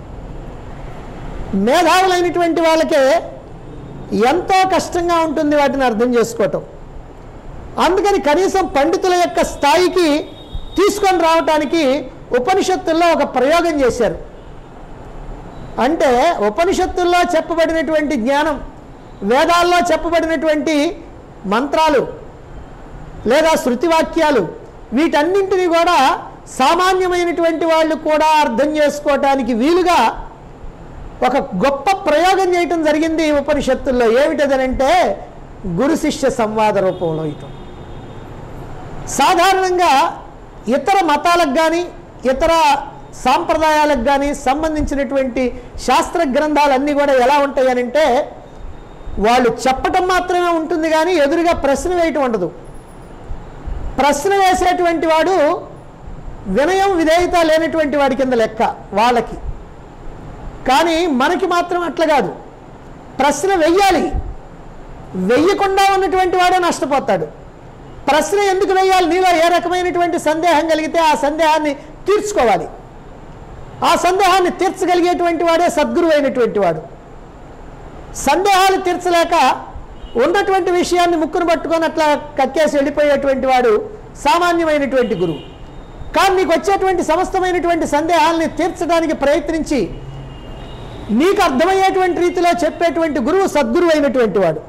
Speaker 1: మేధావులైనటువంటి వాళ్ళకే ఎంతో కష్టంగా ఉంటుంది వాటిని అర్థం చేసుకోవటం అందుకని కనీసం పండితుల యొక్క స్థాయికి తీసుకొని రావటానికి ఉపనిషత్తుల్లో ఒక ప్రయోగం చేశారు అంటే ఉపనిషత్తుల్లో చెప్పబడినటువంటి జ్ఞానం వేదాల్లో చెప్పబడినటువంటి మంత్రాలు లేదా శృతివాక్యాలు వీటన్నింటినీ కూడా సామాన్యమైనటువంటి వాళ్ళు కూడా అర్థం చేసుకోవటానికి వీలుగా ఒక గొప్ప ప్రయోగం చేయటం జరిగింది ఈ ఉపనిషత్తుల్లో ఏమిటదనంటే గురు శిష్య సంవాద రూపంలో ఇటం సాధారణంగా ఇతర మతాలకు కానీ ఇతర సాంప్రదాయాలకు కానీ సంబంధించినటువంటి శాస్త్ర గ్రంథాలన్నీ కూడా ఎలా ఉంటాయి అని అంటే వాళ్ళు చెప్పటం మాత్రమే ఉంటుంది కానీ ఎదురుగా ప్రశ్న వేయటం ఉండదు ప్రశ్న వేసేటువంటి వాడు వినయం విధేయత లేనటువంటి వాడి కింద లెక్క వాళ్ళకి కానీ మనకి మాత్రం అట్లా కాదు ప్రశ్న వెయ్యాలి వెయ్యకుండా ఉన్నటువంటి వాడే నష్టపోతాడు ప్రశ్న ఎందుకు వేయాలి నీలో ఏ రకమైనటువంటి సందేహం కలిగితే ఆ సందేహాన్ని తీర్చుకోవాలి ఆ సందేహాన్ని తీర్చగలిగేటువంటి వాడే సద్గురువు అయినటువంటి వాడు సందేహాలు తీర్చలేక ఉన్నటువంటి విషయాన్ని ముక్కును పట్టుకొని అట్లా కక్కేసి వెళ్ళిపోయేటువంటి వాడు సామాన్యమైనటువంటి గురువు కానీ నీకు వచ్చేటువంటి సమస్తమైనటువంటి సందేహాల్ని తీర్చడానికి ప్రయత్నించి నీకు అర్థమయ్యేటువంటి రీతిలో చెప్పేటువంటి గురువు సద్గురువు అయినటువంటి వాడు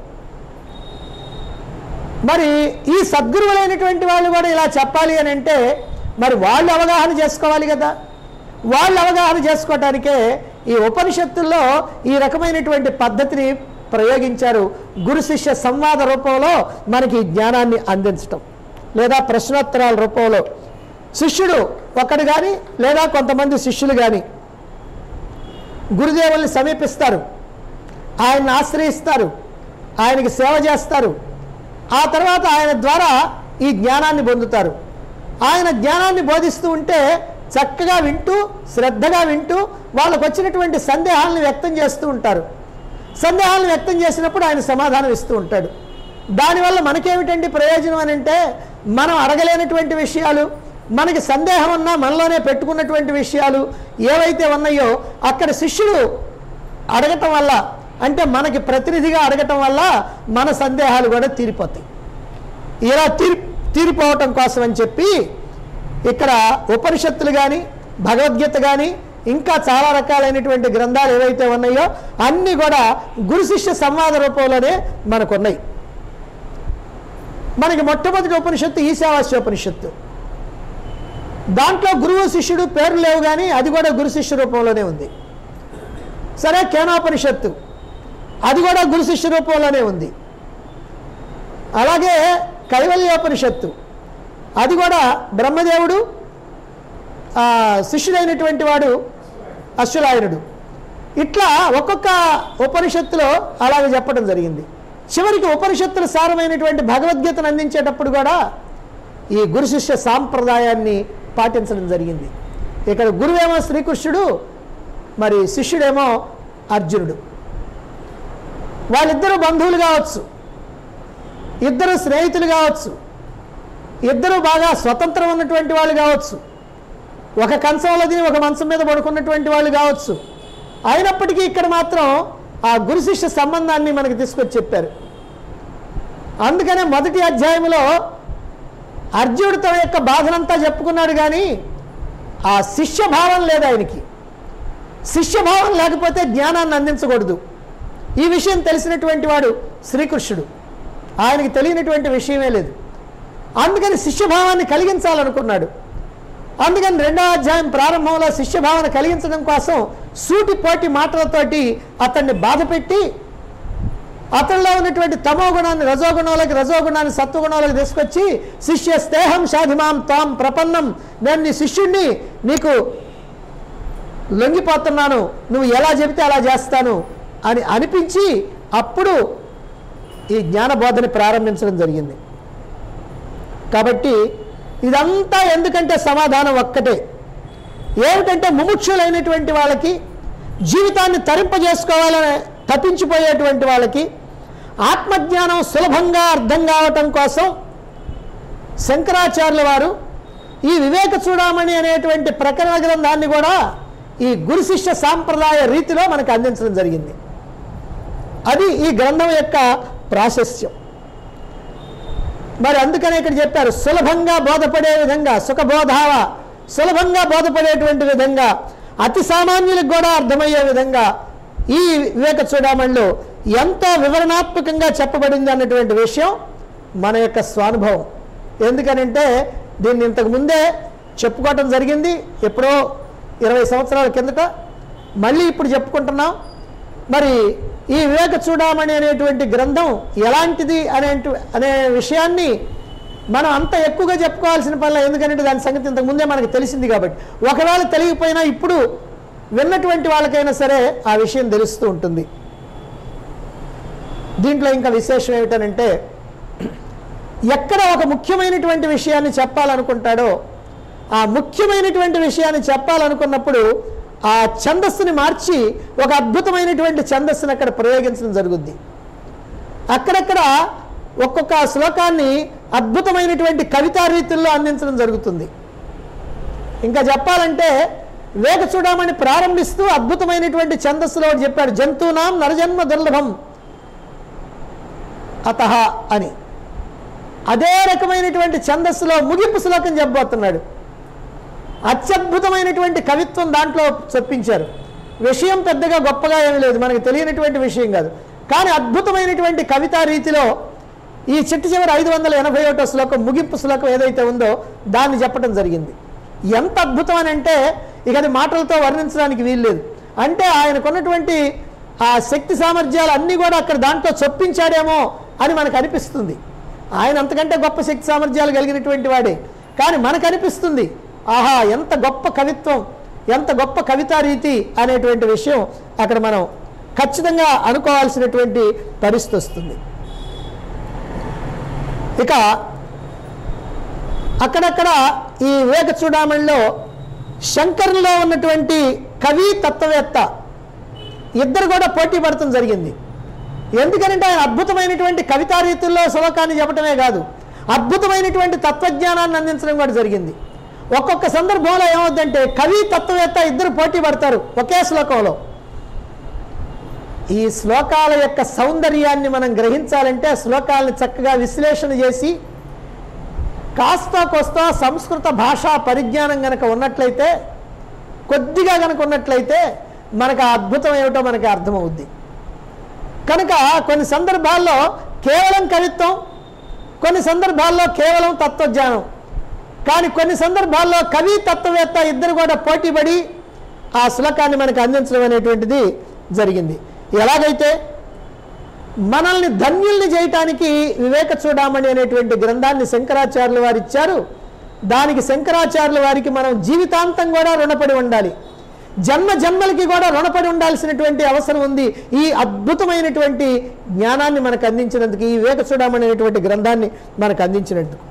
Speaker 1: మరి ఈ సద్గురువులైనటువంటి వాళ్ళు కూడా ఇలా చెప్పాలి అని అంటే మరి వాళ్ళు అవగాహన చేసుకోవాలి కదా వాళ్ళు అవగాహన చేసుకోవటానికే ఈ ఉపనిషత్తుల్లో ఈ రకమైనటువంటి పద్ధతిని ప్రయోగించారు గురు శిష్య సంవాద రూపంలో మనకి ఈ జ్ఞానాన్ని అందించటం లేదా ప్రశ్నోత్తరాల రూపంలో శిష్యుడు ఒక్కడు కానీ లేదా కొంతమంది శిష్యులు కానీ గురుదేవుల్ని సమీపిస్తారు ఆయన్ని ఆశ్రయిస్తారు ఆయనకి సేవ చేస్తారు ఆ తర్వాత ఆయన ద్వారా ఈ జ్ఞానాన్ని పొందుతారు ఆయన జ్ఞానాన్ని బోధిస్తూ ఉంటే చక్కగా వింటూ శ్రద్ధగా వింటూ వాళ్ళకు వచ్చినటువంటి సందేహాలను వ్యక్తం చేస్తూ ఉంటారు సందేహాలను వ్యక్తం చేసినప్పుడు ఆయన సమాధానం ఇస్తూ ఉంటాడు దానివల్ల మనకేమిటండి ప్రయోజనం అని అంటే మనం అడగలేనటువంటి విషయాలు మనకి సందేహం ఉన్నా మనలోనే పెట్టుకున్నటువంటి విషయాలు ఏవైతే ఉన్నాయో అక్కడ శిష్యుడు అడగటం వల్ల అంటే మనకి ప్రతినిధిగా అడగటం వల్ల మన సందేహాలు కూడా తీరిపోతాయి ఇలా తీరి తీరిపోవటం కోసం అని చెప్పి ఇక్కడ ఉపనిషత్తులు కానీ భగవద్గీత కానీ ఇంకా చాలా రకాలైనటువంటి గ్రంథాలు ఏవైతే ఉన్నాయో అన్నీ కూడా గురు శిష్య సంవాద రూపంలోనే మనకున్నాయి మనకి మొట్టమొదటి ఉపనిషత్తు ఈశావాస్యోపనిషత్తు దాంట్లో గురువు శిష్యుడు పేర్లు లేవు కానీ అది కూడా గురు శిష్య రూపంలోనే ఉంది సరే కేనోపనిషత్తు అది కూడా గురు శిష్య రూపంలోనే ఉంది అలాగే కైవల్యోపనిషత్తు అది కూడా బ్రహ్మదేవుడు ఆ, శిష్యుడైనటువంటి వాడు అశ్వలాయనుడు ఇట్లా ఒక్కొక్క ఉపనిషత్తులో అలాగే చెప్పడం జరిగింది చివరికి ఉపనిషత్తుల సారమైనటువంటి భగవద్గీతను అందించేటప్పుడు కూడా ఈ గురు శిష్య సాంప్రదాయాన్ని పాటించడం జరిగింది ఇక్కడ గురువేమో శ్రీకృష్ణుడు మరి శిష్యుడేమో అర్జునుడు వాళ్ళిద్దరూ బంధువులు కావచ్చు ఇద్దరు స్నేహితులు కావచ్చు ఇద్దరు బాగా స్వతంత్రం ఉన్నటువంటి వాళ్ళు కావచ్చు ఒక కంచంలో తిని ఒక మంచం మీద పడుకున్నటువంటి వాళ్ళు కావచ్చు అయినప్పటికీ ఇక్కడ మాత్రం ఆ గురు శిష్య సంబంధాన్ని మనకి తీసుకొచ్చి చెప్పారు అందుకనే మొదటి అధ్యాయంలో అర్జునుడు తన యొక్క బాధనంతా చెప్పుకున్నాడు కానీ ఆ శిష్యభావం లేదు ఆయనకి శిష్యభావం లేకపోతే జ్ఞానాన్ని అందించకూడదు ఈ విషయం తెలిసినటువంటి వాడు శ్రీకృష్ణుడు ఆయనకి తెలియనటువంటి విషయమే లేదు అందుకని శిష్యభావాన్ని కలిగించాలనుకున్నాడు అందుకని రెండో అధ్యాయం ప్రారంభంలో శిష్యభావన కలిగించడం కోసం సూటిపోటి మాటలతోటి అతన్ని బాధపెట్టి అతనిలో ఉన్నటువంటి తమో గుణాన్ని రజోగుణంలోకి రజోగుణాన్ని సత్వగుణంలోకి తీసుకొచ్చి శిష్య స్నేహం షాధిమాం తాం ప్రపన్నం నేను నీ శిష్యుణ్ణి నీకు లొంగిపోతున్నాను నువ్వు ఎలా చెబితే అలా చేస్తాను అని అనిపించి అప్పుడు ఈ జ్ఞానబోధని ప్రారంభించడం జరిగింది కాబట్టి ఇదంతా ఎందుకంటే సమాధానం ఒక్కటే ఏమిటంటే ముముక్షులైనటువంటి వాళ్ళకి జీవితాన్ని తరింపజేసుకోవాలని తప్పించిపోయేటువంటి వాళ్ళకి ఆత్మజ్ఞానం సులభంగా అర్థం కావటం కోసం శంకరాచార్యుల వారు ఈ వివేక చూడమణి అనేటువంటి ప్రకరణ గ్రంథాన్ని కూడా ఈ గురు శిష్య సాంప్రదాయ రీతిలో మనకు అందించడం జరిగింది అది ఈ గ్రంథం యొక్క ప్రాశస్యం మరి అందుకనే ఇక్కడ చెప్పారు సులభంగా బోధపడే విధంగా సుఖబోధావ సులభంగా బోధపడేటువంటి విధంగా అతి సామాన్యులకు కూడా అర్థమయ్యే విధంగా ఈ వివేక చూడమణిలో ఎంతో వివరణాత్మకంగా చెప్పబడింది అన్నటువంటి విషయం మన యొక్క స్వానుభవం ఎందుకనంటే దీన్ని ఇంతకు ముందే చెప్పుకోవటం జరిగింది ఎప్పుడో ఇరవై సంవత్సరాల కిందట మళ్ళీ ఇప్పుడు చెప్పుకుంటున్నాం మరి ఈ వివేక చూడమని అనేటువంటి గ్రంథం ఎలాంటిది అనే అనే విషయాన్ని మనం అంత ఎక్కువగా చెప్పుకోవాల్సిన పనిలో ఎందుకంటే దాని సంగతి ఇంతకు ముందే మనకు తెలిసింది కాబట్టి ఒకవేళ తెలియకపోయినా ఇప్పుడు విన్నటువంటి వాళ్ళకైనా సరే ఆ విషయం తెలుస్తూ ఉంటుంది దీంట్లో ఇంకా విశేషం ఏమిటనంటే ఎక్కడ ఒక ముఖ్యమైనటువంటి విషయాన్ని చెప్పాలనుకుంటాడో ఆ ముఖ్యమైనటువంటి విషయాన్ని చెప్పాలనుకున్నప్పుడు ఆ ఛందస్సుని మార్చి ఒక అద్భుతమైనటువంటి ఛందస్సుని అక్కడ ప్రయోగించడం జరుగుద్ది అక్కడక్కడ ఒక్కొక్క శ్లోకాన్ని అద్భుతమైనటువంటి కవితా రీతుల్లో అందించడం జరుగుతుంది ఇంకా చెప్పాలంటే వేగ చూడమని ప్రారంభిస్తూ అద్భుతమైనటువంటి ఛందస్సులో ఒకటి చెప్పాడు జంతువునాం నరజన్మ దుర్లభం అత అని అదే రకమైనటువంటి ఛందస్సులో ముగింపు శ్లోకం చెప్పబోతున్నాడు అత్యద్భుతమైనటువంటి కవిత్వం దాంట్లో చొప్పించారు విషయం పెద్దగా గొప్పగా ఏమీ లేదు మనకు తెలియనటువంటి విషయం కాదు కానీ అద్భుతమైనటువంటి కవితా రీతిలో ఈ చిట్టు చివరి ఐదు వందల ఎనభై ఒకటో శ్లోకం ముగింపు శ్లోకం ఏదైతే ఉందో దాన్ని చెప్పడం జరిగింది ఎంత అద్భుతం అని అంటే ఇక అది మాటలతో వర్ణించడానికి వీల్లేదు అంటే ఆయనకున్నటువంటి ఆ శక్తి సామర్థ్యాలు అన్నీ కూడా అక్కడ దాంట్లో చొప్పించాడేమో అని మనకు అనిపిస్తుంది ఆయన అంతకంటే గొప్ప శక్తి సామర్థ్యాలు కలిగినటువంటి వాడే కానీ మనకు అనిపిస్తుంది ఆహా ఎంత గొప్ప కవిత్వం ఎంత గొప్ప కవితా రీతి అనేటువంటి విషయం అక్కడ మనం ఖచ్చితంగా అనుకోవాల్సినటువంటి పరిస్థితి వస్తుంది ఇక అక్కడక్కడ ఈ వివేక చూడామణిలో శంకరులో ఉన్నటువంటి కవి తత్వవేత్త ఇద్దరు కూడా పోటీ పడటం జరిగింది ఎందుకనంటే ఆయన అద్భుతమైనటువంటి కవితా రీతుల్లో శ్లోకాన్ని చెప్పటమే కాదు అద్భుతమైనటువంటి తత్వజ్ఞానాన్ని అందించడం కూడా జరిగింది ఒక్కొక్క సందర్భంలో ఏమవుద్దంటే కవి తత్వవేత్త ఇద్దరు పోటీ పడతారు ఒకే శ్లోకంలో ఈ శ్లోకాల యొక్క సౌందర్యాన్ని మనం గ్రహించాలంటే ఆ శ్లోకాలను చక్కగా విశ్లేషణ చేసి కాస్త కోస్త సంస్కృత భాషా పరిజ్ఞానం గనక ఉన్నట్లయితే కొద్దిగా గనక ఉన్నట్లయితే మనకు ఆ అద్భుతం ఏమిటో మనకి అర్థమవుద్ది కనుక కొన్ని సందర్భాల్లో కేవలం కవిత్వం కొన్ని సందర్భాల్లో కేవలం తత్వజ్ఞానం కానీ కొన్ని సందర్భాల్లో కవి తత్వవేత్త ఇద్దరు కూడా పోటీపడి ఆ శ్లోకాన్ని మనకు అందించడం అనేటువంటిది జరిగింది ఎలాగైతే మనల్ని ధన్యుల్ని చేయటానికి వివేక చూడమని అనేటువంటి గ్రంథాన్ని శంకరాచార్యుల వారు ఇచ్చారు దానికి శంకరాచార్యుల వారికి మనం జీవితాంతం కూడా రుణపడి ఉండాలి జన్మ జన్మలకి కూడా రుణపడి ఉండాల్సినటువంటి అవసరం ఉంది ఈ అద్భుతమైనటువంటి జ్ఞానాన్ని మనకు అందించినందుకు ఈ వివేక చూడమని అనేటువంటి గ్రంథాన్ని మనకు అందించినందుకు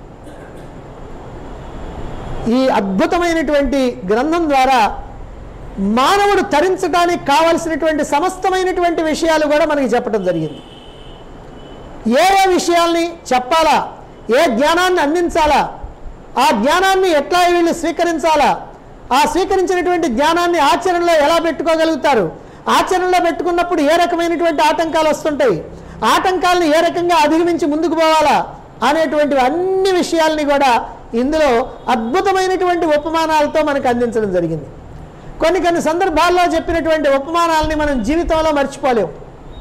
Speaker 1: ఈ అద్భుతమైనటువంటి గ్రంథం ద్వారా మానవుడు తరించడానికి కావలసినటువంటి సమస్తమైనటువంటి విషయాలు కూడా మనకి చెప్పడం జరిగింది ఏ ఏ విషయాల్ని చెప్పాలా ఏ జ్ఞానాన్ని అందించాలా ఆ జ్ఞానాన్ని ఎట్లా వీళ్ళు స్వీకరించాలా ఆ స్వీకరించినటువంటి జ్ఞానాన్ని ఆచరణలో ఎలా పెట్టుకోగలుగుతారు ఆచరణలో పెట్టుకున్నప్పుడు ఏ రకమైనటువంటి ఆటంకాలు వస్తుంటాయి ఆటంకాలను ఏ రకంగా అధిగమించి ముందుకు పోవాలా అనేటువంటి అన్ని విషయాల్ని కూడా ఇందులో అద్భుతమైనటువంటి ఉపమానాలతో మనకు అందించడం జరిగింది కొన్ని కొన్ని సందర్భాల్లో చెప్పినటువంటి ఉపమానాలని మనం జీవితంలో మర్చిపోలేము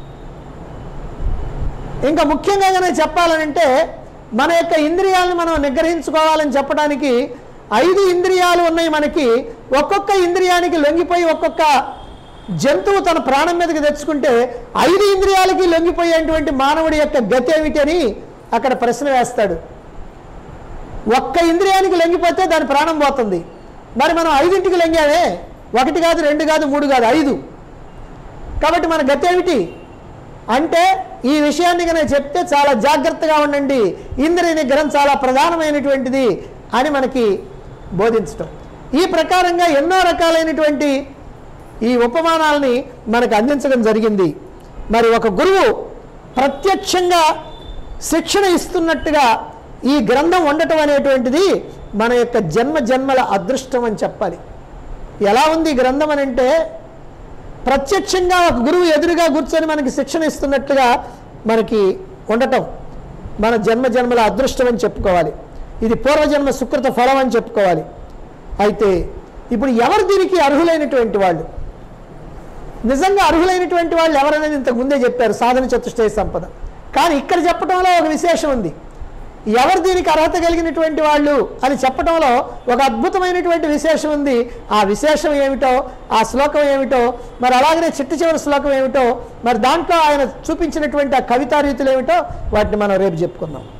Speaker 1: ఇంకా ముఖ్యంగా కనుక చెప్పాలనంటే మన యొక్క ఇంద్రియాలను మనం నిగ్రహించుకోవాలని చెప్పడానికి ఐదు ఇంద్రియాలు ఉన్నాయి మనకి ఒక్కొక్క ఇంద్రియానికి లొంగిపోయి ఒక్కొక్క జంతువు తన ప్రాణం మీదకి తెచ్చుకుంటే ఐదు ఇంద్రియాలకి లొంగిపోయేటువంటి మానవుడి యొక్క గతి ఏమిటని అక్కడ ప్రశ్న వేస్తాడు ఒక్క ఇంద్రియానికి లొంగిపోతే దాని ప్రాణం పోతుంది మరి మనం ఐదింటికి లొంగామే ఒకటి కాదు రెండు కాదు మూడు కాదు ఐదు కాబట్టి మన గతి ఏమిటి అంటే ఈ విషయాన్ని కనుక చెప్తే చాలా జాగ్రత్తగా ఉండండి ఇంద్రియ నిగ్రహం చాలా ప్రధానమైనటువంటిది అని మనకి బోధించటం ఈ ప్రకారంగా ఎన్నో రకాలైనటువంటి ఈ ఉపమానాలని మనకు అందించడం జరిగింది మరి ఒక గురువు ప్రత్యక్షంగా శిక్షణ ఇస్తున్నట్టుగా ఈ గ్రంథం ఉండటం అనేటువంటిది మన యొక్క జన్మ జన్మల అదృష్టం అని చెప్పాలి ఎలా ఉంది ఈ గ్రంథం అని అంటే ప్రత్యక్షంగా ఒక గురువు ఎదురుగా కూర్చొని మనకి శిక్షణ ఇస్తున్నట్టుగా మనకి ఉండటం మన జన్మ జన్మల అదృష్టం అని చెప్పుకోవాలి ఇది పూర్వజన్మ సుకృత ఫలం అని చెప్పుకోవాలి అయితే ఇప్పుడు ఎవరు దీనికి అర్హులైనటువంటి వాళ్ళు నిజంగా అర్హులైనటువంటి వాళ్ళు ఎవరనేది ఇంతకు ముందే చెప్పారు సాధన చతుష్టయ సంపద కానీ ఇక్కడ చెప్పడంలో ఒక విశేషం ఉంది ఎవరు దీనికి అర్హత కలిగినటువంటి వాళ్ళు అని చెప్పడంలో ఒక అద్భుతమైనటువంటి విశేషం ఉంది ఆ విశేషం ఏమిటో ఆ శ్లోకం ఏమిటో మరి అలాగనే చిట్ట చివరి శ్లోకం ఏమిటో మరి దాంట్లో ఆయన చూపించినటువంటి ఆ కవితా రీతులు ఏమిటో వాటిని మనం రేపు చెప్పుకుందాం